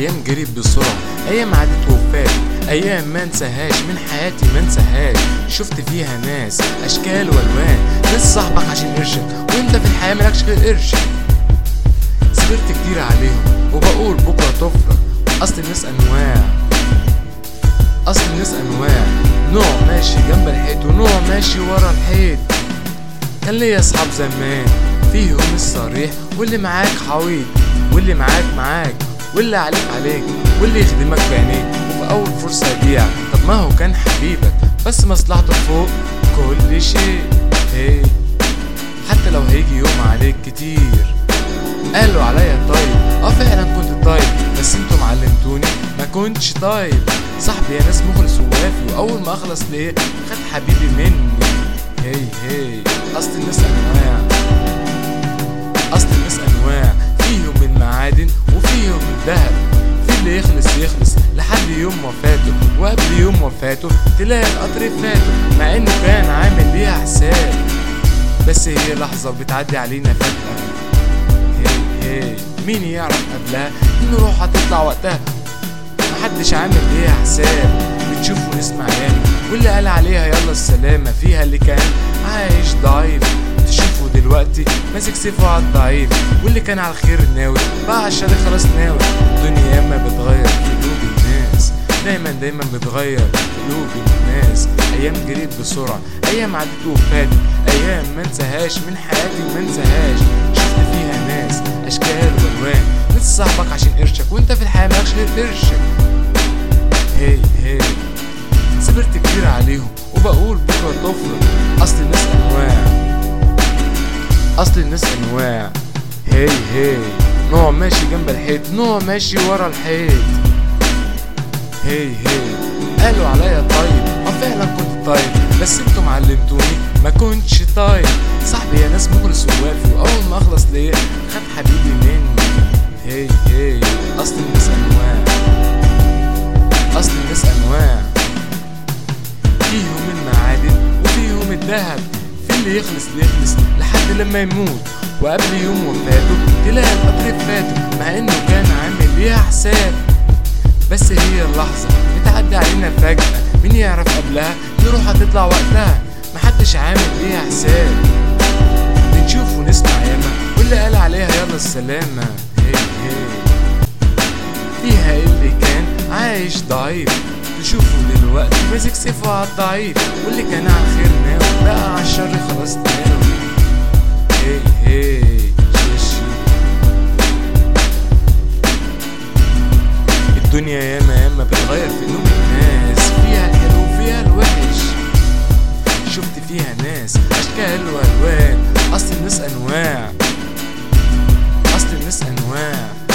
ايام جريت بسرعه ايام عدت وفات ايام ما انساهاش من حياتي ما انساهاش شفت فيها ناس اشكال والوان ناس صاحبك عشان قرشك وانت في الحياه مالكش غير قرشك صبرت كتير عليهم وبقول بكره تفرج اصل الناس انواع اصل الناس انواع نوع ماشي جنب الحيط ونوع ماشي ورا الحيط كان ليا اصحاب زمان فيهم الصريح واللي معاك حويط واللي معاك معاك واللي عليك عليك واللي يخدمك بعينيك وفي اول فرصه يبيع طب ما هو كان حبيبك بس مصلحته فوق كل شيء هي حتى لو هيجي يوم عليك كتير قالوا عليا طيب اه فعلا كنت طيب بس انتوا معلمتوني ما كنتش طيب صاحبي يا ناس مخلص ووافي واول ما اخلص ليه خد حبيبي مني هي هي اصل الناس انواع اصل الناس انواع فيهم من معادن وفيهم من ذهب في اللي يخلص يخلص لحد يوم وفاته وقبل يوم وفاته تلاقي القطر فاته مع انه كان عامل ليها حساب بس هي لحظة بتعدي علينا فجأة هي هي مين يعرف قبلها ان روحها تطلع وقتها محدش عامل ليها حساب بتشوف ونسمع يعني واللي قال عليها يلا السلامة فيها اللي كان عايش ضعيف تشوفه دلوقتي ماسك سيفه على الضعيف واللي كان على الخير ناوي بقى على الشر خلاص ناوي الدنيا ياما بتغير في قلوب الناس دايما دايما بتغير في قلوب الناس ايام جريت بسرعة ايام عدت وفاتت ايام ما انساهاش من حياتي ما انساهاش شفت فيها ناس اشكال والوان ناس صاحبك عشان قرشك وانت في الحياة مالكش غير قرشك هي هي صبرت كتير عليهم وبقول بكرة تفرج أصل الناس أنواع أصل الناس أنواع هي هي نوع ماشي جنب الحيط نوع ماشي ورا الحيط هي هي قالوا عليا طيب اه فعلا كنت طيب بس انتوا معلمتوني ما كنتش طيب صاحبي يا ناس مخلص ووافي واول ما اخلص ليه خد حبيبي مني هي هي اصل الناس انواع اصل الناس انواع فيهم المعادن وفيهم الذهب في اللي يخلص يخلص لحد لما يموت وقبل يوم وفاته تلاقي القطر فاته مع انه كان عامل ليها حساب بس هي اللحظة بتعدي علينا فجأة مين يعرف قبلها ان روحها تطلع وقتها محدش عامل ليها حساب بنشوف ونسمع ياما واللي قال عليها يلا السلامة هي هي فيها اللي كان عايش ضعيف تشوفه دلوقتي ماسك سيفه على الضعيف واللي كان على الخير ناوي بقى على الشر خلاص ناوي هي هي شيشي الدنيا ياما ياما بتغير في قلوب الناس فيها الحلو وفيها الوحش شفت فيها ناس اشكال والوان اصل الناس انواع اصل الناس انواع